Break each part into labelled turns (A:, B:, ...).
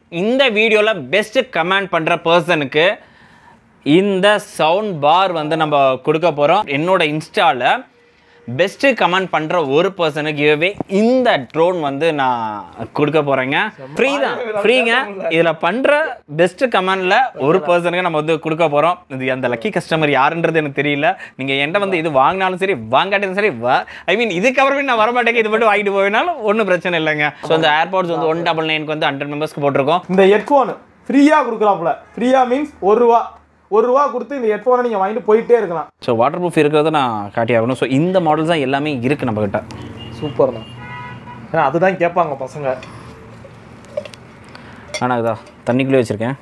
A: இந்த வீடியோவில் best comment பண்ணுற பர்சனுக்கு இந்த சவுண்ட் பார் வந்து நம்ம கொடுக்க போகிறோம் என்னோட இன்ஸ்டாவில் பெஸ்ட்டு கமெண்ட் பண்ணுற ஒரு பர்சனுக்கு கிவ்வே இந்த ட்ரோன் வந்து நான் கொடுக்க போகிறேங்க ஃப்ரீ தான் ஃப்ரீங்க இதில் பண்ணுற பெஸ்ட்டு கமெண்டில் ஒரு பர்சனுக்கு நம்ம வந்து கொடுக்க போகிறோம் இது அந்த லக்கி கஸ்டமர் யாருன்றது எனக்கு தெரியல நீங்கள் என்கிட்ட வந்து இது வாங்கினாலும் சரி வாங்காட்டிலும் சரி ஐ மீன் இதுக்கப்புறமே நான் வரமாட்டேங்க இது மட்டும் வாங்கிட்டு போயினாலும் ஒன்றும் பிரச்சனை இல்லைங்க ஸோ இந்த ஏர்பாட்ஸ் வந்து ஒன் டபுள் நைனுக்கு வந்து ஹண்ட்ரட் மெம்பர்ஸ்க்கு போட்டிருக்கோம்
B: இந்த ஹெட்ஃபோன் ஃப்ரீயாக கொடுக்குறாப்புல ஃப்ரீயாக மீன்ஸ் ஒரு ரூபா ஒரு ரூபா கொடுத்து இந்த ஹெட்ஃபோனை நீங்கள் வாங்கிட்டு போயிட்டே இருக்கலாம்
A: ஸோ வாட்டர் ப்ரூஃப் இருக்கிறத நான் காட்டி ஆகணும் ஸோ இந்த மாடல்ஸ் தான் எல்லாமே இருக்குது நம்மக்கிட்ட
B: சூப்பர் தான் ஏன்னா அதுதான் கேட்பாங்க பசங்க
A: ஆனால் இதா தண்ணிக்குள்ளே வச்சுருக்கேன்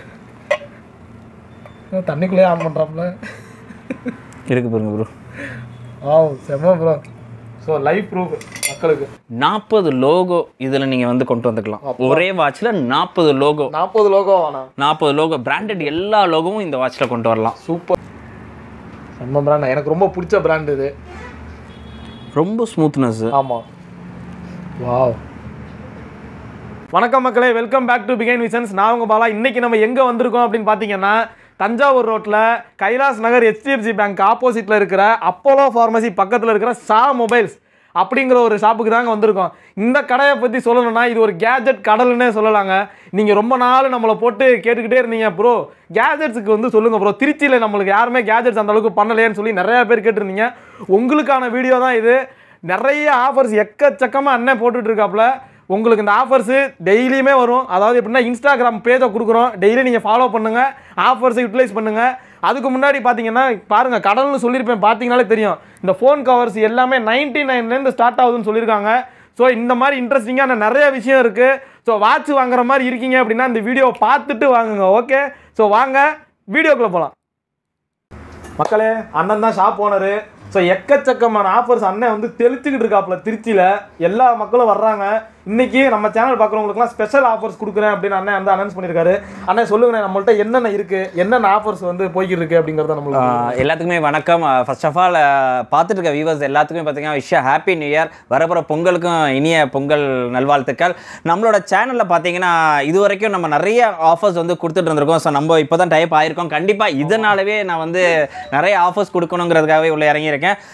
B: தண்ணிக்குள்ளேயே ஆன் பண்ணுறாப்புல
A: இருக்கு பாருங்க ப்ரோ
B: ஆ செம்ம ப்ரோ ஸோ லைவ் ப்ரூஃப் மக்களுக்கு
A: நாற்பது லோகோ இதில் நீங்கள் வந்து கொண்டு வந்துக்கலாம் ஒரே வாட்சில் நாற்பது லோகோ
B: நாற்பது லோகோ வேணாம்
A: நாற்பது லோகோ பிராண்டட் எல்லா லோகோவும் இந்த வாட்சில் கொண்டு வரலாம்
B: சூப்பர் செம்ம பிராண்ட் எனக்கு ரொம்ப பிடிச்ச பிராண்ட் இது
A: ரொம்ப ஸ்மூத்னஸ்
B: ஆமாம் வாவ் வணக்கம் மக்களே welcome back to begin visions நான் உங்கள் பாலா இன்னைக்கு நம்ம எங்கே வந்திருக்கோம் அப்படின்னு பார்த்தீங்கன்னா தஞ்சாவூர் ரோட்டில் கைலாஸ் நகர் ஹெச்டிஎஃப்சி பேங்க் ஆப்போசிட்டில் இருக்கிற அப்போலோ ஃபார்மசி பக்கத்தில் இருக்கிற சா மொபைல்ஸ் அப்படிங்கிற ஒரு ஷாப்புக்கு தாங்க வந்திருக்கோம் இந்த கடையை பற்றி சொல்லணும்னா இது ஒரு கேஜெட் கடல்னே சொல்லலாங்க நீங்கள் ரொம்ப நாள் நம்மளை போட்டு கேட்டுக்கிட்டே இருந்தீங்க ப்ரோ கேஜெட்ஸுக்கு வந்து சொல்லுங்கள் ப்ரோ திருச்சியில் நம்மளுக்கு யாருமே கேஜெட்ஸ் அந்த அளவுக்கு பண்ணலையேன்னு சொல்லி நிறையா பேர் கேட்டிருந்தீங்க உங்களுக்கான வீடியோ தான் இது நிறைய ஆஃபர்ஸ் எக்கச்சக்கமாக அண்ணன் போட்டுட்டு இருக்காப்புல உங்களுக்கு இந்த ஆஃபர்ஸு டெய்லியுமே வரும் அதாவது எப்படின்னா இன்ஸ்டாகிராம் பேஜை கொடுக்குறோம் டெய்லி நீங்கள் ஃபாலோ பண்ணுங்கள் ஆஃபர்ஸை யூட்டிலைஸ் பண்ணுங்கள் அதுக்கு முன்னாடி பார்த்தீங்கன்னா பாருங்கள் கடல்னு சொல்லியிருப்பேன் பார்த்தீங்கனாலே தெரியும் இந்த ஃபோன் கவர்ஸ் எல்லாமே நைன்டி நைன்லேருந்து ஸ்டார்ட் ஆகுதுன்னு சொல்லியிருக்காங்க ஸோ இந்த மாதிரி இன்ட்ரெஸ்டிங்கான நிறைய விஷயம் இருக்குது ஸோ வாட்ச் வாங்குற மாதிரி இருக்கீங்க அப்படின்னா இந்த வீடியோவை பார்த்துட்டு வாங்குங்க ஓகே ஸோ வாங்க வீடியோக்குள்ளே போகலாம் மக்களே அண்ணன் தான் ஷாப் ஓனரு ஸோ எக்கச்சக்கமான ஆஃபர்ஸ் அண்ணன் வந்து தெளிச்சுக்கிட்டு இருக்காப்புல திருச்சியில் எல்லா மக்களும் வர்றாங்க இன்னைக்கு நம்ம சேனல் பார்க்குறவங்களுக்குலாம் ஸ்பெஷல் ஆஃபர்ஸ் கொடுக்குறேன் அப்படின்னு அண்ணன் வந்து அனௌன்ஸ் பண்ணியிருக்காரு அண்ணன் சொல்லுங்கண்ணே நம்மள்ட்ட என்னென்ன இருக்குது என்னென்ன ஆஃபர்ஸ் வந்து போய்கிட்டு இருக்கு அப்படிங்கிறத நம்மளுக்கு
A: ஆஹ் எல்லாத்துக்குமே வணக்கம் ஃபர்ஸ்ட் ஆஃப் ஆல் பார்த்துட்டு இருக்க வியூவர்ஸ் எல்லாத்துக்குமே பார்த்தீங்கன்னா விஷயம் ஹாப்பி நியூ இயர் வரப்போகிற பொங்கலுக்கும் இனிய பொங்கல் நல்வாழ்த்துக்கள் நம்மளோட சேனலில் பார்த்தீங்கன்னா இது வரைக்கும் நம்ம நிறைய ஆஃபர்ஸ் வந்து கொடுத்துட்டு இருந்திருக்கோம் ஸோ நம்ம இப்போ தான் டைப் ஆயிருக்கோம் கண்டிப்பாக இதனாலவே நான் வந்து நிறைய ஆஃபர்ஸ் கொடுக்கணுங்கிறதுக்காகவே உள்ள இறங்கியிருக்கேன்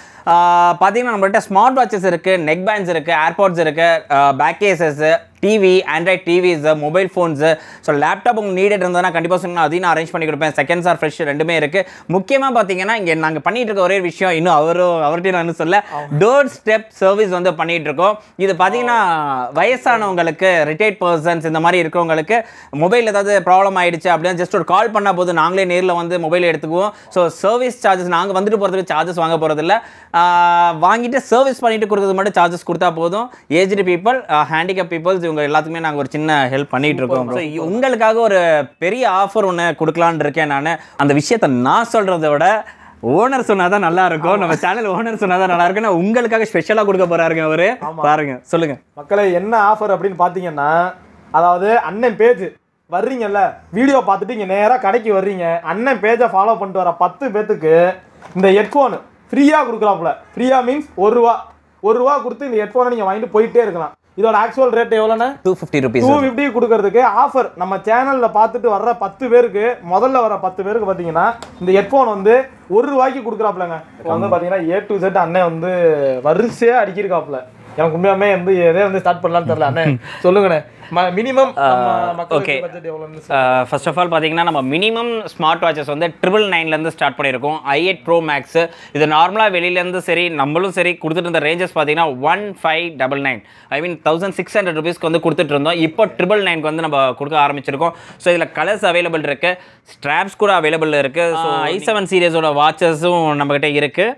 A: ஆஹ் பார்த்தீங்கன்னா நம்மள்ட்ட ஸ்மார்ட் வாட்சஸ் இருக்குது நெக் பேண்ட்ஸ் இருக்குது ஏர்பாட்ஸ் இருக்குது back cases TV android TVs mobile phones so laptop உங்களுக்கு நீடட் இருந்ததுன்னா கண்டிப்பாக சொன்னால் அதையும் நான் அரேஞ்ச் பண்ணி கொடுப்பேன் செகண்ட்ஸ் ஆர் ஃப்ரெஷ் ரெண்டுமே இருக்குது முக்கியமாக பார்த்தீங்கன்னா இங்கே நாங்கள் பண்ணிட்டு இருக்க ஒரே ஒரு விஷயம் இன்னும் அவரும் அவர்கிட்ட நான் இன்னும் சொல்ல டோர் ஸ்டெப் சர்வீஸ் வந்து பண்ணிட்டு இருக்கோம் இது பார்த்தீங்கன்னா வயசானவங்களுக்கு ரிட்டையர்ட் பர்சன்ஸ் இந்த மாதிரி இருக்கிறவங்களுக்கு மொபைல் ஏதாவது ப்ராப்ளம் ஆயிடுச்சு அப்படின்னா ஜஸ்ட் ஒரு கால் பண்ணால் போது நாங்களே நேரில் வந்து மொபைல் எடுத்துக்குவோம் ஸோ சர்வீஸ் சார்ஜஸ் நாங்கள் வந்துட்டு போகிறதுக்கு சார்ஜஸ் வாங்க போகிறதில்ல வாங்கிட்டு சர்வீஸ் பண்ணிட்டு கொடுக்குறது மட்டும் சார்ஜஸ் கொடுத்தா போதும் ஏஜ்டு பீப்புள் ஹேண்டிகேப் பீப்புள்ஸ் இவங்க எல்லாத்துக்குமே நாங்கள் ஒரு சின்ன ஹெல்ப் பண்ணிட்டு இருக்கோம் ஸோ உங்களுக்காக ஒரு பெரிய ஆஃபர் ஒன்று கொடுக்கலான்னு இருக்கேன் நான் அந்த விஷயத்தை நான் சொல்கிறத விட ஓனர் சொன்னாதான் நல்லா இருக்கும் நம்ம சேனல் ஓனர் சொன்னாதான் நல்லா இருக்கும் நான் உங்களுக்காக ஸ்பெஷலாக கொடுக்க போறாருங்க அவரு பாருங்க சொல்லுங்க
B: மக்களே என்ன ஆஃபர் அப்படின்னு பார்த்தீங்கன்னா அதாவது அண்ணன் பேஜ் வர்றீங்கல்ல வீடியோ பார்த்துட்டு இங்கே நேராக கடைக்கு வர்றீங்க அண்ணன் பேஜை ஃபாலோ பண்ணிட்டு வர பத்து பேத்துக்கு இந்த ஹெட்ஃபோன் ஃப்ரீயாக கொடுக்குறாப்புல ஃப்ரீயாக மீன்ஸ் ஒரு ரூபா ஒரு ரூபா கொடுத்து இந்த ஹெட்ஃபோனை நீங்கள் வாங்கிட்டு போயிட்டே இருக்கலாம் இதோட ஆக்சுவல் ரேட் எவ்வளோண்ணே
A: two fifty rupees
B: two fifty கொடுக்கறதுக்கு ஆஃபர் நம்ம சேனலில் பார்த்துட்டு வர்ற பத்து பேருக்கு முதல்ல வர பத்து பேருக்கு பார்த்தீங்கன்னா இந்த ஹெட்ஃபோன் வந்து ஒரு ரூபாய்க்கு கொடுக்குறாப்புலங்க இப்போ வந்து பார்த்தீங்கன்னா ஏ டு செட் அண்ணன் வந்து வரிசையாக அடிக்கிருக்காப்புல எனக்கு உண்மையாமே வந்து எதே வந்து ஸ்டார்ட் பண்ணலாம்னு தெரியல அண்ணன் சொல்லுங்கண்ணே மினிமம்
A: okay.
B: பட்ஜெட் எவ்வளோன்னு
A: ஃபர்ஸ்ட் ஆஃப் ஆல் பார்த்தீங்கன்னா நம்ம மினிமம் ஸ்மார்ட் வாட்சஸ் வந்து ட்ரிபிள் நைன்லேருந்து ஸ்டார்ட் பண்ணியிருக்கோம் ஐ எயிட் ப்ரோ மேக்ஸ் இது நார்மலாக வெளியிலேருந்து சரி நம்மளும் சரி கொடுத்துட்டு இருந்த ரேஞ்சஸ் பார்த்தீங்கன்னா one five double nine I mean thousand six hundred ருபீஸ்க்கு வந்து கொடுத்துட்டு இருந்தோம் இப்போ ட்ரிபிள் நைன்க்கு வந்து நம்ம கொடுக்க ஆரம்பிச்சிருக்கோம் ஸோ இதில் கலர்ஸ் அவைலபிள் இருக்குது ஸ்ட்ராப்ஸ் கூட அவைலபிள் இருக்குது ஸோ ஐ செவன் சீரியஸோட வாட்சஸும் நம்மக்கிட்ட இருக்குது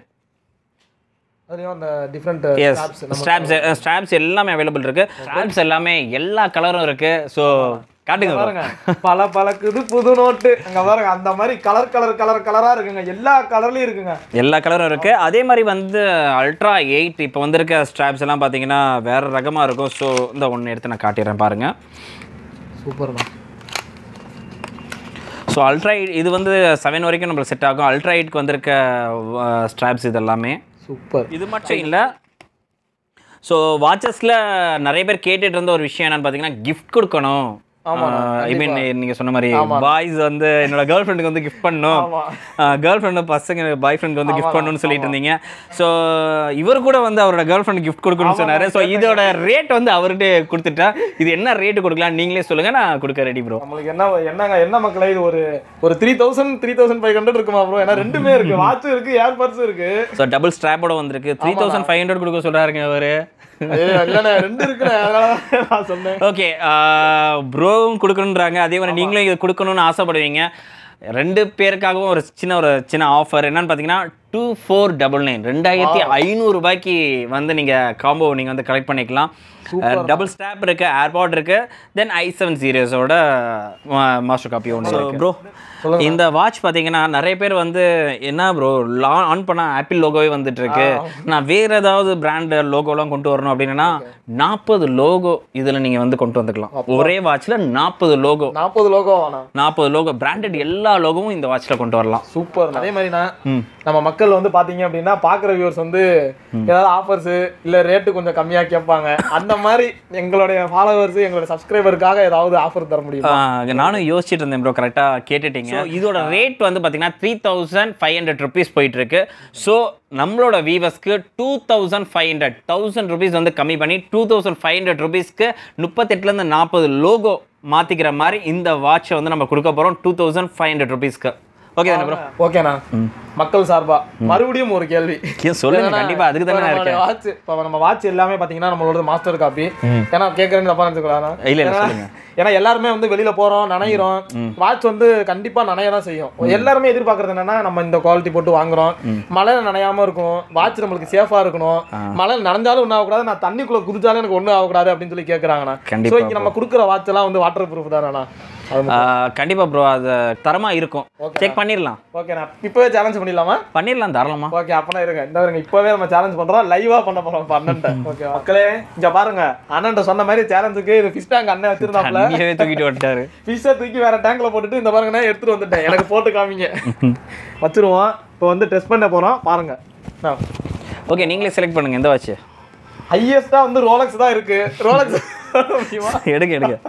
B: அதுலேயும் அந்த டிஃப்ரெண்ட்
A: எஸ் ஸ்ட்ராப்ஸ் ஸ்ட்ராப்ஸ் எல்லாமே அவைலபிள் இருக்குது ஸ்ட்ராப்ஸ் எல்லாமே எல்லா கலரும் இருக்குது ஸோ காட்டுங்க bro.
B: பாருங்க பல பழக்குது புது நோட்டு அங்க பாருங்க அந்த மாதிரி கலர் கலர் கலர் கலரா இருக்குங்க எல்லா கலர்லயும் இருக்குங்க
A: எல்லா கலரும் இருக்கு அதே மாதிரி வந்து அல்ட்ரா எயிட் இப்போ வந்திருக்க ஸ்ட்ராப்ஸ் எல்லாம் பார்த்தீங்கன்னா வேற ரகமாக இருக்கும் ஸோ இந்த ஒன்று எடுத்து நான் காட்டிடுறேன் பாருங்க
B: சூப்பர்
A: ஸோ அல்ட்ரா இது வந்து செவன் வரைக்கும் நம்மளுக்கு செட் ஆகும் அல்ட்ரா எயிட்க்கு வந்திருக்க ஸ்ட்ராப்ஸ் இது எல்லாமே
B: சூப்பர்
A: இது மட்டும் இல்லை ஸோ வாட்சஸில் நிறைய பேர் கேட்டுட்டு இருந்த ஒரு விஷயம் என்னன்னு பார்த்தீங்கன்னா கிஃப்ட் கொடுக்கணும் ஐ மீன் நீங்க சொன்ன மாதிரி பாய்ஸ் வந்து என்னோட கேர்ள் ஃப்ரெண்டுக்கு வந்து கிஃப்ட் பண்ணணும்
B: ஆமா.
A: கேர்ள் ஃப்ரெண்டு பசங்க பாய் ஃப்ரெண்ட் வந்து கிஃப்ட் பண்ணணும்னு சொல்லிட்டு இருந்தீங்க ஸோ இவர் கூட வந்து அவரோட கேர்ள் ஃப்ரெண்ட் கிஃப்ட் கொடுக்கணும்னு சொன்னாரு ஸோ இதோட ரேட் வந்து அவர்கிட்ட கொடுத்துட்டா இது என்ன ரேட் கொடுக்கலாம் நீங்களே சொல்லுங்க நான் கொடுக்க ரெடி ப்ரோ
B: நம்மளுக்கு என்ன என்னங்க என்ன மக்களே இது ஒரு ஒரு three thousand three thousand five hundred இருக்குமா ப்ரோ ஏன்னா ரெண்டுமே இருக்கு வாட்சும் இருக்கு ஏர்பட்ஸும் இருக்கு
A: ஸோ டபுள் ஸ்ட்ராப்போட வந்திருக்கு த்ரீ தௌசண்ட் ஃபைவ் ஹண்ட்ரட் கொடுக்க சொல்றாருங்க அவரு
B: ஐயோ, இல்லண்ணே ரெண்டு இருக்குண்ணே அதனால தான் நான் சொன்னேன்
A: ஓகே ப்ரோவும் கொடுக்கணுன்றாங்க அதே மாதிரி நீங்களும் இது கொடுக்கணும்னு ஆசைப்படுவீங்க ரெண்டு பேருக்காகவும் ஒரு சின்ன ஒரு சின்ன ஆஃபர் என்னன்னு பார்த்தீங்கன்னா டூ ஃபோர் டபுள் நைன் ரெண்டாயிரத்தி ஐநூறுரூபாய்க்கு வந்து நீங்கள் காம்போ நீங்கள் வந்து கலெக்ட் பண்ணிக்கலாம் டபுள் ஸ்டாப் இருக்கு ஏர்பாட் இருக்கு தென் ஐ செவன் சீரியஸோட மாஸ்டர் காப்பி ஒன்று ப்ரோ இந்த வாட்ச் பார்த்தீங்கன்னா நிறைய பேர் வந்து என்ன ப்ரோ ஆன் பண்ணால் ஆப்பிள் லோகோவே வந்துட்டு இருக்கு நான் வேற ஏதாவது பிராண்ட் லோகோலாம் கொண்டு வரணும் அப்படின்னா நாற்பது லோகோ இதில் நீங்கள் வந்து கொண்டு வந்துக்கலாம் ஒரே வாட்ச்ல நாற்பது லோகோ
B: நாற்பது லோகோ வேணாம்
A: நாற்பது லோகோ பிராண்டட் எல்லா லோகோவும் இந்த வாட்ச்ல கொண்டு வரலாம்
B: சூப்பர் அதே மாதிரிண்ணா
A: ம்.
B: நம்ம மக்கள் வந்து பாத்தீங்க அப்படின்னா பாக்குற வியூவர்ஸ் வந்து ஏதாவது ஆஃபர்ஸ் இல்ல ரேட்டு கொஞ்சம் கம்மியா கேட்பாங்க அந்த மாதிரி எங்களுடைய ஃபாலோவர்ஸ் எங்களுடைய சப்ஸ்கிரைபருக்காக ஏதாவது ஆஃபர் தர முடியும்
A: ஆஹ் நானும் யோசிச்சுட்டு இருந்தேன் ப்ரோ கரெக்டாக கேட்டுட்டீங்க So, இதோட ரேட் வந்து பார்த்தீங்கன்னா three thousand five hundred rupees போயிட்டு இருக்கு ஸோ நம்மளோட வீவர்ஸ்க்கு two thousand five hundred thousand rupees வந்து கம்மி பண்ணி டூ தௌசண்ட் ஃபைவ் ஹண்ட்ரட் ருபீஸ்க்கு முப்பத்தெட்டுலேருந்து நாற்பது லோகோ மாற்றிக்கிற மாதிரி இந்த வாட்சை வந்து நம்ம கொடுக்க போகிறோம் டூ தௌசண்ட் ஃபைவ் ஹண்ட்ரட் ருபீஸ்க்கு ஓகே தானே ப்ரோ
B: ஓகேண்ணா மக்கள் சார்பா மறுபடியும் ஒரு கேள்வி
A: சொல்லுங்க கண்டிப்பாக அதுக்கு தானே நான் இருக்கேன்
B: வாட்ச் இப்போ நம்ம வாட்ச் எல்லாமே பாத்தீங்கன்னா நம்மளோட மாஸ்டர் காப்பி ஏன்னா கேட்கறேன்னு தப்பா நினைச்சுக்கலாம்
A: இல்ல, இல்ல, சொல்லுங்க.
B: ஏன்னா எல்லாருமே வந்து வெளியில போறோம் நனைகிறோம் வாட்ச் வந்து கண்டிப்பா நனைய தான் செய்யும் எல்லாருமே எதிர்பார்க்கறது என்னன்னா நம்ம இந்த குவாலிட்டி போட்டு வாங்குறோம் மழையில நனையாம இருக்கணும் வாட்ச் நம்மளுக்கு சேஃபா இருக்கணும் மழையில நனைஞ்சாலும் ஒன்றும் ஆகக்கூடாது நான் தண்ணிக்குள்ள குதிச்சாலும் எனக்கு ஒன்றும் ஆகக்கூடாது அப்படின்னு சொல்லி கேட்கறாங்கண்ணா
A: கண்டிப்பா
B: ஸோ இங்க நம்ம கொடுக்குற வாட்ச் எல்லாம் வந்து வாட்டர் ப்ரூஃப் தானேண்ணா அது
A: கண்டிப்பாக ப்ரோ அது தரமாக இருக்கும் செக் பண்ணிடலாம்
B: ஓகேண்ணா இப்பவே சேலஞ்ச் பண்ணிடலாமா
A: பண்ணிடலாம் தாராளமா
B: ஓகே அப்பனா இருங்க இந்த இருங்க இப்பவே நம்ம சேலஞ்ச் பண்றோம் லைவா பண்ண போறோம் இப்ப அண்ணன்ட்ட ஓகே மக்களே இங்க பாருங்க அண்ணன்ட்ட சொன்ன மாதிரி சேலஞ்சுக்கு இது ஃபிஷ் டேங்க் அண்ணன் வச்சிருந்தாப்ல
A: தண்ணியவே தூக்கிட்டு வந்துட்டாரு
B: ஃபிஷ்ஷை தூக்கி வேற டேங்க்ல போட்டுட்டு இந்த பாருங்க நான் எடுத்துட்டு வந்துட்டேன் எனக்கு போட்டு காமிங்க வச்சிருவோம் இப்போ வந்து டெஸ்ட் பண்ண போறோம் பாருங்க
A: ஓகே நீங்களே செலக்ட் பண்ணுங்க எந்த வாட்ச்
B: ஹையஸ்டா வந்து ரோலக்ஸ் தான் இருக்கு ரோலக்ஸ் முக்கியமா
A: எடுங்க எடுங்க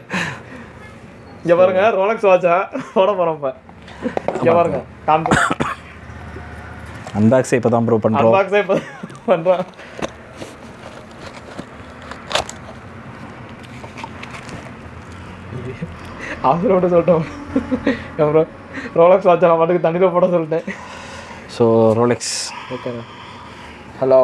B: இங்க பாருங்க ரோலக்ஸ் வாட்சா போட போறோம் இப்ப இங்க பாருங்க காமிச்சு
A: அன்பாக்ஸ் இப்போ தான் ப்ரோ பண்ணுறோம்
B: அன்பாக்ஸே இப்ப பண்றேன் அவரோட சொல்லிட்டோம் அப்புறம் ரோலக்ஸ் வாட்சா நான் பாட்டுக்கு தண்ணியில் போட சொல்லிட்டேன்
A: ஸோ ரோலெக்ஸ்
B: ஓகேண்ணா ஹலோ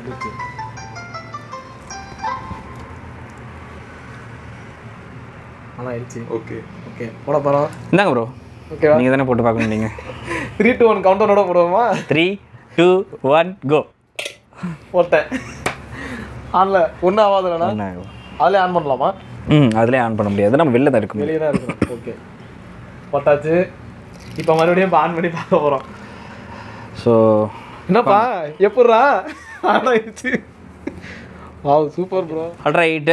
B: ஆனால் ஆயிடுச்சு ஓகே ஓகே போட போகிறோம்
A: இந்தாங்க ப்ரோ
B: ஓகேவா
A: நீங்கள் தானே போட்டு பார்க்கணும் நீங்கள்
B: த்ரீ டூ ஒன் கவுண்டனோட போடுவோமா
A: த்ரீ டூ ஒன் கோ
B: போட்டேன் ஆனில் ஒன்றும் ஆகாதுலண்ணா அதிலே ஆன் பண்ணலாமா
A: ம் அதுலேயே ஆன் பண்ண முடியாது நம்ம வெளில தான் எடுக்க முடியும்
B: வெளியே தான் இருக்கும் ஓகே போட்டாச்சு இப்போ மறுபடியும் இப்போ ஆன் பண்ணி பார்க்க போகிறோம்
A: ஸோ
B: என்னப்பா எப்பட்றா ஆன் ஆயிடுச்சு வாவ் சூப்பர் ப்ரோ
A: அல்ரைட்டு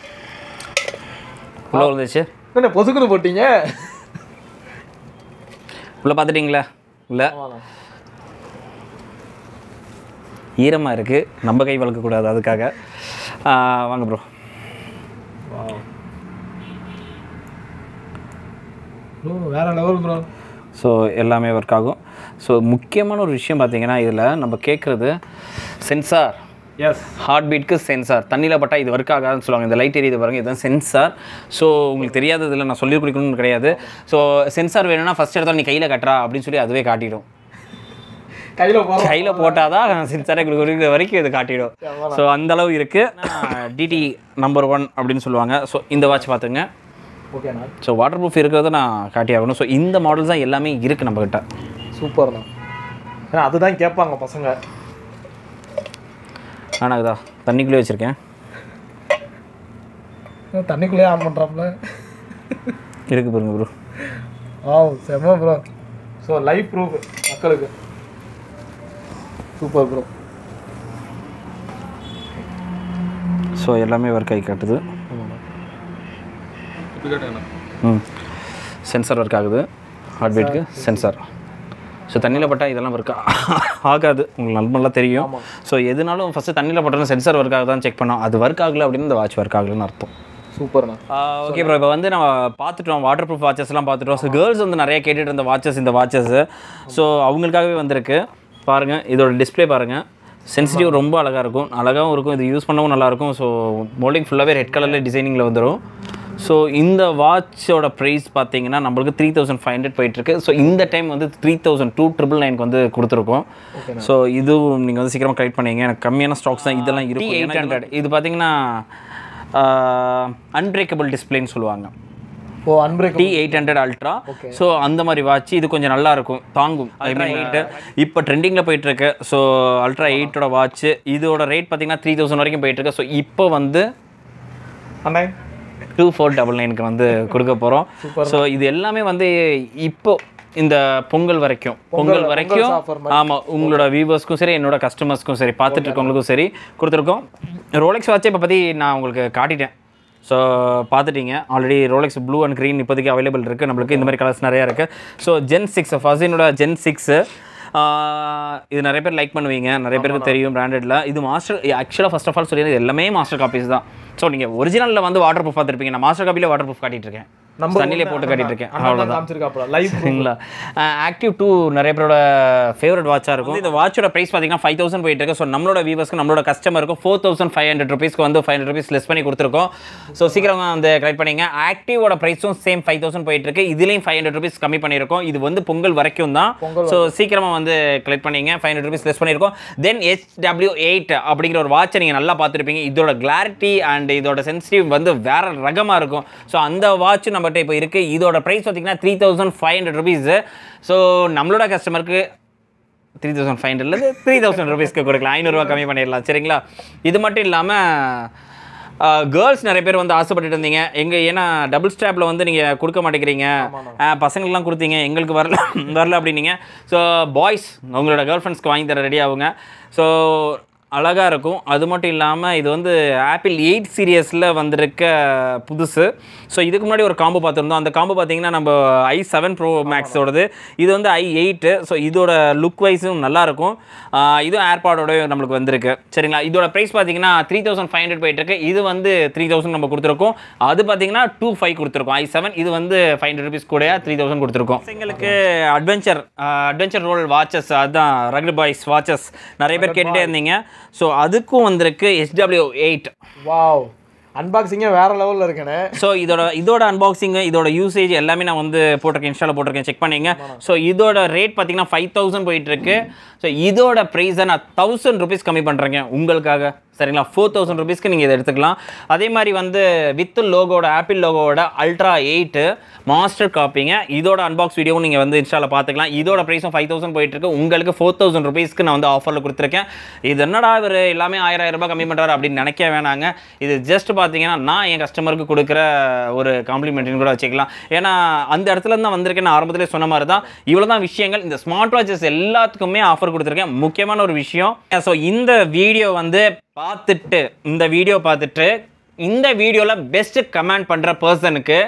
A: உள்ளே விழுந்துச்சு
B: என்ன பொசுக்குன்னு போட்டீங்க
A: உள்ளே பார்த்துட்டிங்களா இல்லை ஈரமாக இருக்குது நம்ம கை வளர்க்கக்கூடாது அதுக்காக ஆ, வாங்க ப்ரோ
B: ப்ரோ வேற லெவல் ப்ரோ
A: ஸோ எல்லாமே ஒர்க் ஆகும் ஸோ முக்கியமான ஒரு விஷயம் பார்த்தீங்கன்னா இதில் நம்ம கேட்குறது சென்சார்
B: எஸ்
A: ஹார்ட் பீட்க்கு சென்சார் தண்ணியில் பட்டா இது ஒர்க் ஆகாதுன்னு சொல்லுவாங்க இந்த லைட் எரியுது பாருங்க இதுதான் சென்சார் ஸோ உங்களுக்கு தெரியாததில் நான் சொல்லி கொடுக்கணும்னு கிடையாது ஸோ சென்சார் வேணும்னா ஃபஸ்ட் எடுத்தா நீ கையில் கட்டுறா அப்படின்னு சொல்லி அதுவே காட்டிடும்
B: கையில் போகிறோம்
A: கையில் போட்டால் தான் சென்சாரை கொடுக்குற வரைக்கும் இது காட்டிடும் ஸோ அந்த அளவு இருக்குது டிடி நம்பர் ஒன் அப்படின்னு சொல்லுவாங்க ஸோ இந்த வாட்ச் பார்த்துங்க
B: ஓகேண்ணா
A: ஸோ வாட்டர் ப்ரூஃப் இருக்கிறத நான் காட்டி ஆகணும் ஸோ இந்த மாடல்ஸ் தான் எல்லாமே இருக்குது நம்மக்கிட்ட
B: சூப்பர்ண்ணா ஏன்னா அதுதான் கேட்பாங்க பசங்க
A: ஆனால் இதா தண்ணிக்குள்ளே வச்சுருக்கேன்
B: தண்ணிக்குள்ளேயே ஆன் பண்ணுறாப்புல
A: இருக்கு பாருங்க ப்ரோ
B: வாவ் செம்ம ப்ரோ ஸோ லைவ் ப்ரூஃப் மக்களுக்கு சூப்பர் ப்ரோ
A: ஸோ எல்லாமே ஒர்க் ஆகி காட்டுது ம் சென்சார் ஒர்க் ஆகுது ஹார்ட் பீட்டுக்கு சென்சார் ஸோ தண்ணியில் பட்டால் இதெல்லாம் ஒர்க் ஆகாது உங்களுக்கு நல்லா தெரியும் ஸோ எதுனாலும் ஃபஸ்ட்டு தண்ணியில் பட்டாலும் சென்சார் ஒர்க் ஆகுதான்னு செக் பண்ணோம் அது ஒர்க் ஆகலை அப்படின்னு இந்த வாட்ச் ஒர்க் ஆகலைன்னு அர்த்தம்
B: சூப்பர்ண்ணா
A: ஓகே ப்ரோ இப்போ வந்து நம்ம பார்த்துட்டோம் வாட்டர் ப்ரூஃப் வாட்சஸ்லாம் பார்த்துட்டோம் ஸோ கேர்ள்ஸ் வந்து நிறைய கேட்டுட்டு இருந்த வாட்சஸ் இந்த வாட்சஸ் ஸோ அவங்களுக்காகவே வந்திருக்கு பாருங்கள் இதோட டிஸ்ப்ளே பாருங்கள் சென்சிட்டிவ் ரொம்ப அழகாக இருக்கும் அழகாகவும் இருக்கும் இது யூஸ் பண்ணவும் நல்லாயிருக்கும் ஸோ மோல்டிங் ஃபுல்லாகவே ரெட் கலரில் டிசைனிங்கில் வந்துடும் ஸோ இந்த வாட்சோட ப்ரைஸ் பார்த்தீங்கன்னா நம்மளுக்கு த்ரீ தௌசண்ட் ஃபைவ் ஹண்ட்ரட் போயிட்டுருக்கு ஸோ இந்த டைம் வந்து த்ரீ தௌசண்ட் டூ ட்ரிபிள் நைனுக்கு வந்து கொடுத்துருக்கோம் ஸோ இதுவும் நீங்கள் வந்து சீக்கிரமாக கலெக்ட் பண்ணீங்க எனக்கு கம்மியான ஸ்டாக்ஸ் தான் இதெல்லாம் இருக்கும் எயிட் ஹண்ட்ரட் இது பார்த்தீங்கன்னா அன்பிரேக்கபிள் டிஸ்பிளேன்னு சொல்லுவாங்க
B: ஓ unbreak
A: T eight hundred ultra so அந்த மாதிரி வாட்ச் இது கொஞ்சம் நல்லா இருக்கும் தாங்கும் ஐ மீன் எயிட்டு இப்போ ட்ரெண்டிங்கில் போயிட்டு இருக்கு ஸோ அல்ட்ரா எயிட்டோட வாட்ச் இதோட ரேட் பார்த்தீங்கன்னா த்ரீ தௌசண்ட் வரைக்கும் போயிட்டு இருக்கு ஸோ இப்போ வந்து
B: அண்ணே
A: டூ ஃபோர் டபுள் நைனுக்கு வந்து கொடுக்க போகிறோம் ஸோ இது எல்லாமே வந்து இப்போ இந்த பொங்கல் வரைக்கும் பொங்கல் வரைக்கும்
B: offer
A: ஆமாம் உங்களோட வியூவர்ஸ்க்கும் சரி என்னோட கஸ்டமர்ஸ்க்கும் சரி பார்த்துட்டு இருக்கவங்களுக்கும் சரி கொடுத்துருக்கோம் ரோலெக்ஸ் வாட்சை இப்போ பற்றி நான் உங்களுக்கு காட்டிட்டேன் ஸோ பார்த்துட்டீங்க already Rolex blue and green இப்போதைக்கு அவைலபிள் இருக்குது நம்மளுக்கு இந்த மாதிரி கலர்ஸ் நிறையா இருக்குது ஸோ ஜென் சிக்ஸ் ஃபர்ஸ்டினோட ஜென் சிக்ஸு இது நிறைய பேர் லைக் பண்ணுவீங்க நிறைய பேருக்கு தெரியும் பிராண்டட்ல இது மாஸ்டர் ஆக்சுவலாக ஃபர்ஸ்ட் ஆஃப் ஆல் சொல்லி எல்லாமே மாஸ்டர் காப்பீஸ் தான் ஸோ நீங்கள் ஒரிஜினலில் வந்து வாட்டர் ப்ரூஃப் பார்த்துருப்பீங்க நான் மாஸ்டர் காப்பியில் வாட்டர் ப்ரூஃப் காட்டிட்டு இருக்கேன்
B: நம்ம
A: தண்ணியிலே போட்டு காட்டிட்டு இருக்கேன் அவ்வளோதான்
B: காமிச்சிருக்காப்ல லைவ்
A: சரிங்களா ஆக்டிவ் டூ நிறைய பேரோட ஃபேவரட் வாட்சாக இருக்கும் இந்த வாட்சோட ப்ரைஸ் பார்த்தீங்கன்னா ஃபைவ் தௌசண்ட் போயிட்டு இருக்கு ஸோ நம்மளோட வியூவர்ஸ்க்கு நம்மளோட கஸ்டமருக்கு ஃபோர் தௌசண்ட் ஃபைவ் ஹண்ட்ரட் ருபீஸ்க்கு வந்து ஃபைவ் ஹண்ட்ரட் ருபீஸ் லெஸ் பண்ணி கொடுத்துருக்கோம் ஸோ சீக்கிரம் வந்து கலெக்ட் பண்ணிங்க ஆக்டிவோட ப்ரைஸும் சேம் ஃபைவ் தௌசண்ட் போயிட்டு இருக்கு இதுலேயும் ஃபைவ் ஹண்ட்ரட் ருபீஸ் கம்மி பண்ணியிருக்கோம் இது வந்து பொங்கல் வரைக்கும் தான் ஸோ சீக்கிரமாக வந்து கலெக்ட் பண்ணிங்க ஃபைவ் ஹண்ட்ரட் ருபீஸ் லெஸ் பண்ணியிருக்கோம் தென் ஹெச் டபிள்யூ எயிட் அப்படிங்கிற ஒரு வாட்சை நீங்கள் நல்லா பார்த்துருப்பீங்க இதோட கிளாரிட்டி அண்ட் இதோட சென்சிட்டிவ் வந்து வேற ரகமாக இருக்கும் ஸோ அந்த வாட்ச் நம்மகிட்ட இப்போ இருக்குது இதோட ப்ரைஸ் பார்த்தீங்கன்னா three thousand five hundred rupees so நம்மளோட கஸ்டமருக்கு த்ரீ தௌசண்ட் ஃபைவ் ஹண்ட்ரட்லேருந்து த்ரீ தௌசண்ட் ருபீஸ்க்கு கொடுக்கலாம் ஐநூறுரூவா கம்மி பண்ணிடலாம் சரிங்களா இது மட்டும் இல்லாமல் கேர்ள்ஸ் நிறைய பேர் வந்து ஆசைப்பட்டுட்டு இருந்தீங்க எங்கள் ஏன்னா டபுள் ஸ்டாப்பில் வந்து நீங்கள் கொடுக்க மாட்டேங்கிறீங்க அஹ், பசங்களுக்குலாம் கொடுத்தீங்க எங்களுக்கு வரல வரல அப்படின்னீங்க ஸோ பாய்ஸ் உங்களோட கேர்ள் ஃப்ரெண்ட்ஸ்க்கு வாங்கி தர ரெடி ஆகுங்க ஸோ அழகாக இருக்கும் அது மட்டும் இல்லாமல் இது வந்து ஆப்பிள் எயிட் சீரியஸில் வந்திருக்க புதுசு ஸோ இதுக்கு முன்னாடி ஒரு காம்போ பார்த்துருந்தோம் அந்த காம்போ பார்த்தீங்கன்னா நம்ம ஐ செவன் ப்ரோ மேக்ஸோடது இது வந்து ஐ எயிட்டு ஸோ இதோட லுக் வைஸும் நல்லாயிருக்கும் இதுவும் ஏர்பாடோட நம்மளுக்கு வந்திருக்கு சரிங்களா இதோட ப்ரைஸ் பார்த்தீங்கன்னா த்ரீ தௌசண்ட் ஃபைவ் ஹண்ட்ரட் போயிட்டுருக்கு இது வந்து த்ரீ தௌசண்ட் நம்ம கொடுத்துருக்கோம் அது பார்த்தீங்கன்னா டூ ஃபைவ் கொடுத்துருக்கோம் ஐ செவன் இது வந்து ஃபைவ் ஹண்ட்ரட் ருபீஸ் கூட த்ரீ தௌசண்ட் கொடுத்துருக்கோம் எங்களுக்கு அட்வென்ச்சர் அட்வென்ச்சர் ரோல் வாட்சஸ் அதுதான் ரகட் பாய்ஸ் வாட்சஸ் நிறைய பேர் கேட்டுட்டே இருந்தீங்க ஸோ அதுக்கும் வந்திருக்கு எஸ்டபிள்யூ எயிட்
B: வாவ் அன்பாக்சிங்கே வேற லெவல்ல இருக்கேனே
A: ஸோ இதோட இதோட அன்பாக்சிங் இதோட யூசேஜ் எல்லாமே நான் வந்து போட்டிருக்கேன் இன்ஸ்டாவில் போட்டிருக்கேன் செக் பண்ணிங்க ஸோ இதோட ரேட் பார்த்தீங்கன்னா ஃபைவ் தௌசண்ட் போயிட்டு இருக்கு ஸோ இதோட ப்ரைஸை நான் தௌசண்ட் ருபீஸ் கம்மி பண்ணுறேங்க உங்களுக்காக சரிங்களா ஃபோர் தௌசண்ட் ருபீஸ்க்கு நீங்கள் இதை எடுத்துக்கலாம் அதே மாதிரி வந்து வித் லோகோட ஆப்பிள் லோகோட அல்ட்ரா எயிட்டு மாஸ்டர் காப்பிங்க இதோட அன்பாக்ஸ் வீடியோவும் நீங்கள் வந்து இன்ஸ்டாவில் பார்த்துக்கலாம் இதோட ப்ரைஸும் ஃபைவ் தௌசண்ட் போயிட்டு இருக்கு உங்களுக்கு ஃபோர் தௌசண்ட் ருபீஸ்க்கு நான் வந்து ஆஃபரில் கொடுத்துருக்கேன் இது என்னடா இவர் எல்லாமே ஆயிரம் ஆயிரம் ரூபாய் கம்மி பண்ணுறாரு அப்படின்னு நினைக்க வேணாங்க இது ஜஸ்ட் பார்த்தீங்கன்னா நான் என் கஸ்டமருக்கு கொடுக்குற ஒரு காம்ப்ளிமெண்ட்னு கூட வச்சுக்கலாம் ஏன்னா அந்த இடத்துல இருந்து தான் வந்திருக்கேன் நான் ஆரம்பத்திலே சொன்ன மாதிரி தான் இவ்வளோ தான் விஷயங்கள் இந்த ஸ்மார்ட் வாட்சஸ் எல்லாத்துக்குமே ஆஃபர் கொடுத்துருக்கேன் முக்கியமான ஒரு விஷயம் ஸோ இந்த வீடியோ வந்து பார்த்துட்டு இந்த வீடியோ பார்த்துட்டு இந்த வீடியோவில் பெஸ்ட்டு கமெண்ட் பண்ணுற பர்சனுக்கு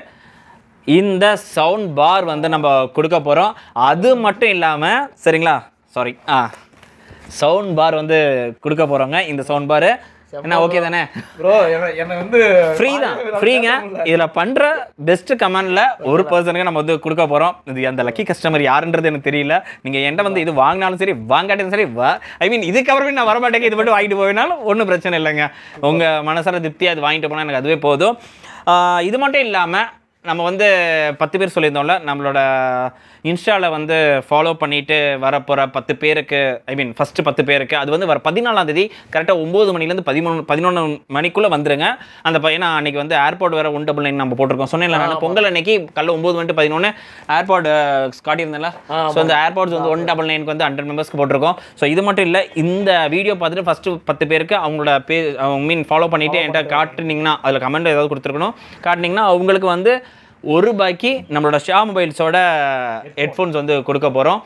A: இந்த சவுண்ட் பார் வந்து நம்ம கொடுக்க போகிறோம் அது மட்டும் இல்லாமல் சரிங்களா சாரி ஆ சவுண்ட் பார் வந்து கொடுக்க போகிறோங்க இந்த சவுண்ட் பார் என்ன ஓகே தானே
B: ப்ரோ என்ன வந்து
A: ஃப்ரீ தான் ஃப்ரீங்க இதில் பண்ணுற பெஸ்ட் கமெண்டில் ஒரு பர்சனுக்கு நம்ம வந்து கொடுக்க போகிறோம் இது அந்த லக்கி கஸ்டமர் யாருன்றது எனக்கு தெரியல நீங்கள் என்கிட்ட வந்து இது வாங்கினாலும் சரி வாங்காட்டியும் சரி வா ஐ மீன் இதுக்கப்புறமே நான் வரமாட்டேங்க இது மட்டும் வாங்கிட்டு போவேனாலும் ஒன்றும் பிரச்சனை இல்லைங்க உங்கள் மனசார திருப்தியாக அது வாங்கிட்டு போனால் எனக்கு அதுவே போதும் ஆஹ் இது மட்டும் இல்லாமல் நம்ம வந்து பத்து பேர் சொல்லியிருந்தோம்ல நம்மளோட இன்ஸ்டாவில் வந்து ஃபாலோ பண்ணிட்டு வரப்போகிற பத்து பேருக்கு ஐ மீன் ஃபஸ்ட்டு பத்து பேருக்கு அது வந்து வர பதினாலாம் தேதி கரெக்டாக ஒம்பது மணிலேருந்து பதிமூணு பதினொன்று மணிக்குள்ளே வந்துருங்க அந்த பையனா அன்னைக்கு வந்து ஏர்போர்ட் வேறு ஒன் டபுள் நைன் நம்ம போட்டிருக்கோம் சொன்னேன்ல நான் பொங்கல் அன்னைக்கு காலைல ஒம்பது மணி பதினொன்று ஏர்போர்ட் காட்டியிருந்தேன்ல ஸோ இந்த ஏர்போர்ட்ஸ் வந்து ஒன் டபுள் நைனுக்கு வந்து ஹண்ட்ரட் மெம்பர்ஸ்க்கு போட்டிருக்கோம் ஸோ இது மட்டும் இல்லை இந்த வீடியோ பார்த்துட்டு ஃபஸ்ட்டு பத்து பேருக்கு அவங்களோட பே மீன் ஃபாலோ பண்ணிவிட்டு என்கிட்ட காட்டுனீங்கன்னா அதில் கமெண்ட் ஏதாவது கொடுத்துருக்கணும் காட்டினீங்கன்னா அவங்களுக்கு வந்து ஒரு ரூபாய்க்கு நம்மளோட ஷா மொபைல்ஸோட ஹெட்ஃபோன்ஸ் வந்து கொடுக்க போகிறோம்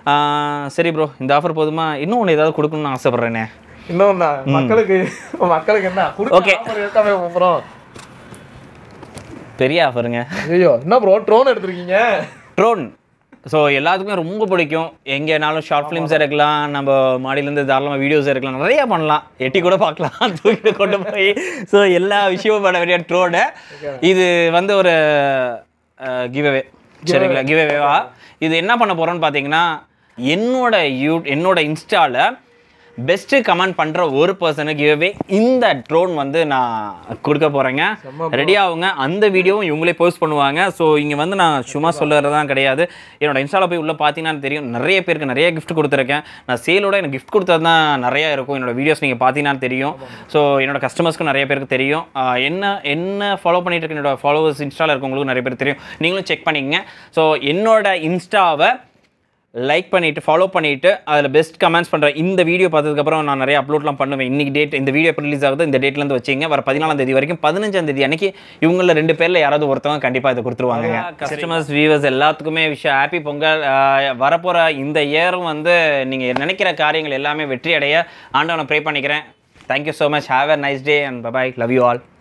A: சரி ப்ரோ இந்த ஆஃபர் போதுமா இன்னும் ஒன்று ஏதாவது கொடுக்கணும்னு ஆசைப்பட்றேனே
B: இன்னும் மக்களுக்கு மக்களுக்கு என்ன
A: Okay.
B: கொடுக்க போகிறோம்
A: பெரிய ஆஃபருங்க
B: ஐயோ என்ன ப்ரோ ட்ரோன் எடுத்திருக்கீங்க
A: ட்ரோன் ஸோ எல்லாத்துக்குமே ரொம்ப பிடிக்கும் எங்கேனாலும் ஷார்ட் ஃபிலிம்ஸ் எடுக்கலாம் நம்ம மாடியிலேருந்து தாராளமாக வீடியோஸ் எடுக்கலாம் நிறையா பண்ணலாம் எட்டி கூட பார்க்கலாம் தூக்கிட்டு கொண்டு போய் ஸோ எல்லா விஷயமும் பண்ண வேண்டிய ட்ரோடு இது வந்து ஒரு கிவ்அவே சரிங்களா கிவ்அவேவா இது என்ன பண்ண போகிறோன்னு பார்த்தீங்கன்னா என்னோட யூ என்னோட இன்ஸ்டாவில் பெஸ்ட்டு கமெண்ட் பண்ணுற ஒரு பர்சனுக்கு கிவ்அவே இந்த ட்ரோன் வந்து நான் கொடுக்க போகிறேங்க ரெடி ஆகுங்க அந்த வீடியோவும் இவங்களே போஸ்ட் பண்ணுவாங்க ஸோ இங்கே வந்து நான் சும்மா சொல்லுறதுதான் கிடையாது என்னோட இன்ஸ்டாவில் போய் உள்ளே பார்த்தீங்கன்னா தெரியும் நிறைய பேருக்கு நிறைய கிஃப்ட் கொடுத்துருக்கேன் நான் சேலோட எனக்கு கிஃப்ட் கொடுத்தது தான் நிறையா இருக்கும் என்னோட வீடியோஸ் நீங்கள் பார்த்தீங்கன்னா தெரியும் ஸோ என்னோட கஸ்டமர்ஸ்க்கும் நிறைய பேருக்கு தெரியும் ஆஹ் என்ன என்ன ஃபாலோ பண்ணிட்டு இருக்க என்னோட ஃபாலோவர்ஸ் இன்ஸ்டாவில் இருக்கவங்களுக்கும் நிறைய பேர் தெரியும் நீங்களும் செக் பண்ணிக்கங்க ஸோ என்னோட இன்ஸ்டாவை லைக் பண்ணிவிட்டு ஃபாலோ பண்ணிவிட்டு அதில் பெஸ்ட் கமெண்ட்ஸ் பண்ணுற இந்த வீடியோ பார்த்ததுக்கப்புறம் நான் நிறைய அப்லோட்லாம் பண்ணுவேன் இன்னைக்கு டேட் இந்த வீடியோ எப்போ ரிலீஸ் ஆகுது இந்த டேட்லேருந்து வச்சிங்க வர பதினாலாம் தேதி வரைக்கும் பதினஞ்சாம் தேதி அன்னைக்கு இவங்கள ரெண்டு பேரில் யாராவது ஒருத்தவங்க கண்டிப்பாக இதை கொடுத்துருவாங்க கஸ்டமர்ஸ் வியூவர்ஸ் எல்லாத்துக்குமே விஷயம் ஹாப்பி பொங்கல் ஆஹ் வரப்போகிற இந்த இயரும் வந்து நீங்கள் நினைக்கிற காரியங்கள் எல்லாமே வெற்றி அடைய ஆண்டவனை ப்ரே பண்ணிக்கிறேன் thank you so much have a nice day and bye bye love you all